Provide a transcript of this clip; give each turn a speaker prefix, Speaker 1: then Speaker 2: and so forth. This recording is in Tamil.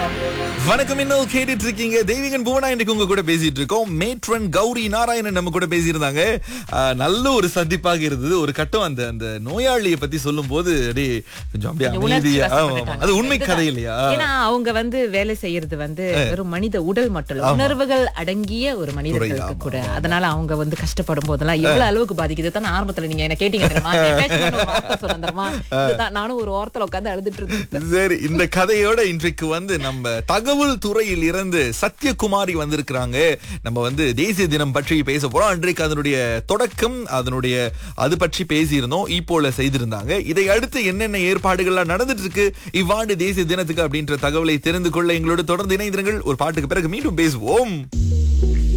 Speaker 1: வணக்கம் இன்னும் கேட்டுட்டு இருக்கீங்க தெய்வீகன் புவனா இன்றைக்கு உங்க கூட பேசிட்டு இருக்கோம் மேட்ரன் கௌரி நாராயணன் நம்ம கூட பேசியிருந்தாங்க ஆஹ், நல்ல ஒரு சந்திப்பாக இருந்தது ஒரு கட்டம் அந்த அந்த நோயாளியை பத்தி சொல்லும் போது அப்படியே கொஞ்சம் அப்படியே
Speaker 2: கொஞ்சம் உணர்ச்சி
Speaker 1: அமைதியா ஆமா, ஆமா.
Speaker 2: வசப்பட்டுட்டாங்க.
Speaker 1: அது உண்மை
Speaker 2: இதுதான்.
Speaker 1: கதை இல்லையா
Speaker 2: ஏன்னா அவங்க வந்து வேலை செய்யறது வந்து வெறும் மனித உடல் மட்டும் இல்ல உணர்வுகள் அடங்கிய ஒரு மனிதர்களுக்கு
Speaker 1: ஆமா,
Speaker 2: கூட அதனால அவங்க வந்து கஷ்டப்படும் போதெல்லாம் எவ்வளவு அளவுக்கு பாதிக்குது தான் ஆரம்பத்துல நீங்க என்ன கேட்டீங்க தெரியுமா attachment ஒரு வார்த்தை சொன்னேன் தெரியுமா? இதுதான் நானும் ஒரு ஓரத்துல உட்கார்ந்து அழுதுட்டு இருந்தேன்
Speaker 1: சரி இந்த கதையோட இன்றைக்கு வந்து நம்ம தகவல் துறையில் இருந்து சத்யகுமாரி வந்திருக்கிறாங்க நம்ம வந்து தேசிய தினம் பற்றி பேச போறோம் அன்றைக்கு அதனுடைய தொடக்கம் அதனுடைய அது பற்றி பேசியிருந்தோம் இப்போல செய்திருந்தாங்க இதை அடுத்து என்னென்ன ஏற்பாடுகள்லாம் நடந்துட்டு இருக்கு இவ்வாண்டு தேசிய தினத்துக்கு அப்படின்ற தகவலை தெரிந்து கொள்ள எங்களோட தொடர்ந்து இணைந்திருங்கள் ஒரு பாட்டுக்கு பிறகு மீண்டும் பேசுவோம்